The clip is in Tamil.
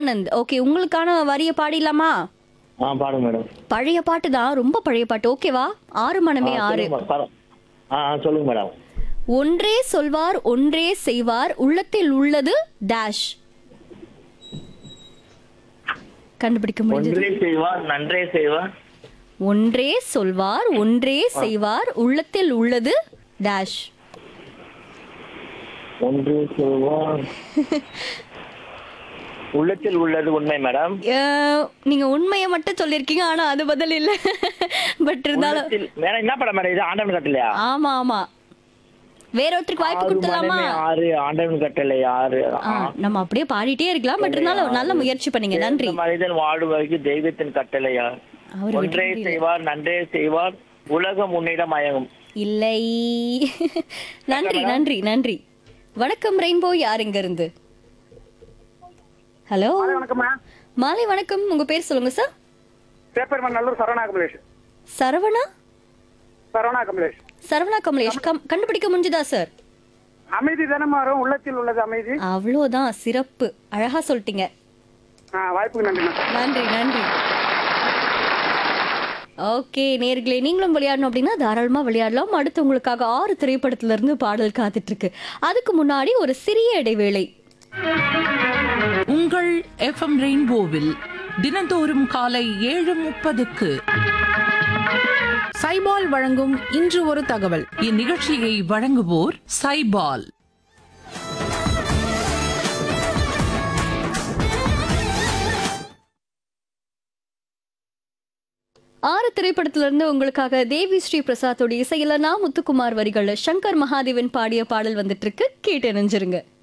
ஆனந்த் ஓகே உங்களுக்கான வரிய பாடிடலாமா ஆ பாடுங்க மேடம் பழைய பாட்டு தான் ரொம்ப பழைய பாட்டு ஓகேவா ஆறு மனமே ஆ, ஆறு சொல்லுங்க மேடம். பர- ஆ ஆ, சொல்லுங்க மேடம் ஒன்றே சொல்வார் ஒன்றே செய்வார் உள்ளத்தில் உள்ளது டேஷ் கண்டுபிடிக்க முடிஞ்சது ஒன்றே செய்வார் நன்றே செய்வார் ஒன்றே சொல்வார் ஒன்றே செய்வார் உள்ளத்தில் உள்ளது டேஷ் ஒன்றே செய்வார் உள்ளத்தில் உள்ளது உண்மை மேடம் அஹ், நீங்க உண்மையை மட்டும் சொல்லிருக்கீங்க ஆனா அது பதில் இல்ல பட் இருந்தாலும் உள்ளத்தில் மேடம் என்ன படம் மேடம் இது ஆண்டவன் கட்டளையா ஆமா ஆமா வேற ஒருத்தருக்கு வாய்ப்பு ஆறு கொடுத்துடலாமா மனமே ஆறு ஆண்டவன் கட்டளை ஆறு ஆ, நம்ம அப்படியே பாடிட்டே இருக்கலாம் பட் இருந்தாலும் நல்ல முயற்சி பண்ணீங்க நன்றி இந்த மனிதன் வாழ்வதற்கு தெய்வத்தின் கட்டளையா அவரு விட்டு ஒன்றே செய்வார் நன்றே செய்வார் உலகம் உன்னிடம் மயங்கும் இல்லை நன்றி நன்றி நன்றி வணக்கம் ரெயின்போ யார் இங்க இருந்து ஹலோ வணக்கம்மா மாலை வணக்கம் உங்க பேர் சொல்லுங்க சார் பேப்பர்மன் நல்லூர் சரவணா கமலேஷ் சரவணா சரவணா கமலேஷ் சரவணா கமலேஷ் கம்- கண்டுபிடிக்க முடிஞ்சுதா சார் அமைதி தானே மாறும் உள்ளத்தில் உள்ளது அமைதி அவ்வளோதான் சிறப்பு அழகா சொல்லிட்டீங்க ஆ, வாய்ப்புக்கு நன்றிண்ணா நன்றி நன்றி ஓகே நேர்களே நீங்களும் விளையாடணும் அப்படின்னா தாராளமா விளையாடலாம் அடுத்து உங்களுக்காக ஆறு திரைப்படத்துல இருந்து பாடல் காத்துட்டு இருக்கு அதுக்கு முன்னாடி ஒரு சிறிய இடைவேளை உங்கள் எஃப்எம் ரெயின்போவில் தினந்தோறும் காலை ஏழு முப்பதுக்கு சைபால் வழங்கும் இன்று ஒரு தகவல் இந்நிகழ்ச்சியை வழங்குவோர் சைபால் ஆறு திரைப்படத்துல இருந்து உங்களுக்காக தேவி ஸ்ரீ பிரசாத்தோட இசையில நான் முத்துக்குமார் வரிகள் சங்கர் மகாதேவன் பாடிய பாடல் வந்துட்டு இருக்கு கேட்டு நினைஞ்சிருங்க